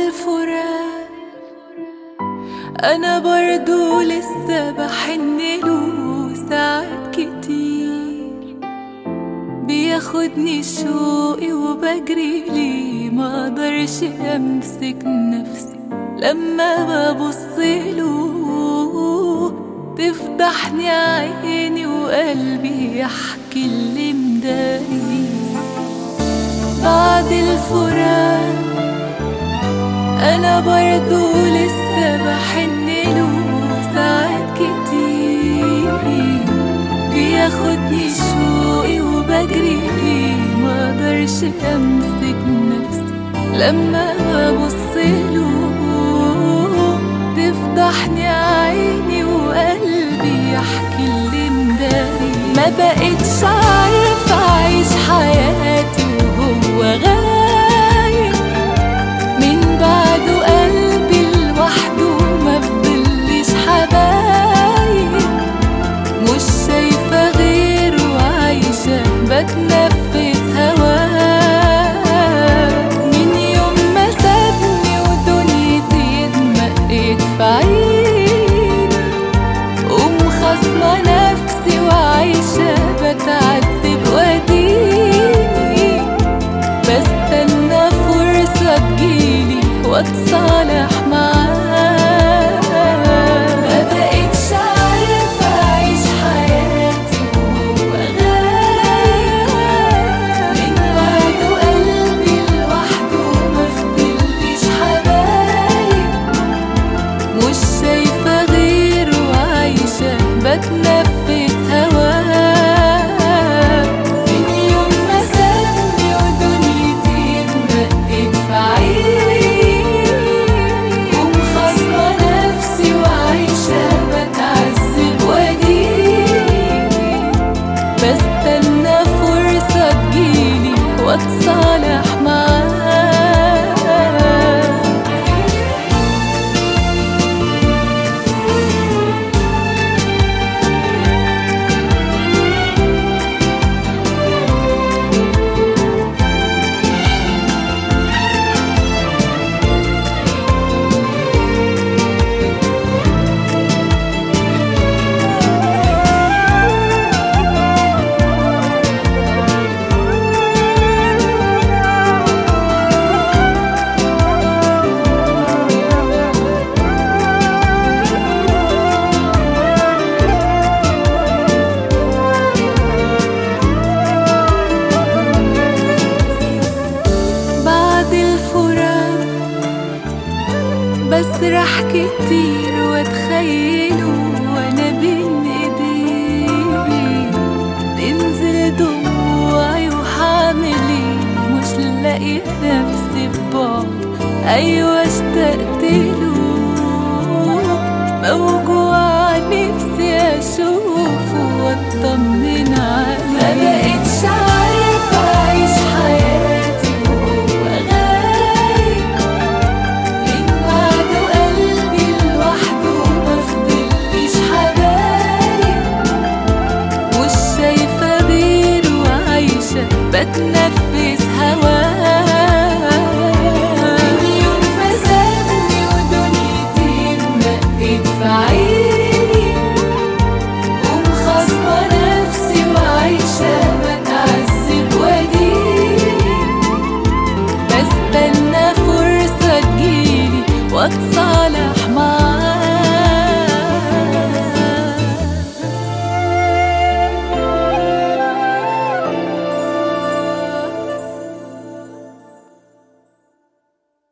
الفراق انا برضو لسه بحن له ساعات كتير بياخدني شوقي وبجري ليه ما اقدرش امسك نفسي لما ببص له تفتحني عيني وقلبي يحكي اللي مداري بعد الفراق انا برضو لسه بحن له ساعات كتير بياخدني شوقي وبجري ليه ما اقدرش امسك نفسي لما ببص له تفتحني عيني وقلبي يحكي اللي مداري ما بقتش عارفه اعيش حياتي وهو غايب من بعده قلبي لوحده ما فضلش حبايب مش شايفة غيره عايشة بتنفس هواه من يوم ما سابني ودنيتي اتمقت في عيني ومخصمة نفسي وعايشة بتعذب واديني بستنى فرصة تجيلي واتصالح معاه ما بقتش عارفة أعيش حياتي وهو غايب من بعده قلبي لوحده ما فضلش حبايب مش شايفة غيره عايشة بتنفس هواه من يوم ما سابني ودنيتي اتمقت في عيني ومخصمة نفسي وعايشة بتعذب واديني بستنى فرصة تجيلي واتصالح معاه بعد الفراق بسرح كتير واتخيله وانا بين ايديه تنزل دموعي وحامل ايه مش لاقي نفسي ببعد ايوه اشتقت له موجوع نفسي اشوفه واطمن عليه ما بقتش عارفه اعيش حياتي وهو غايب من بعده قلبي لوحده ما فضلش حبايب مش شايفة غيره عايشة بتنفس هواه من يوم ما سابني ودنيتي اتنقت في عيني ومخصمة نفسي وعايشة بتعذب واديني بستنى فرصة تجيلي واتصالح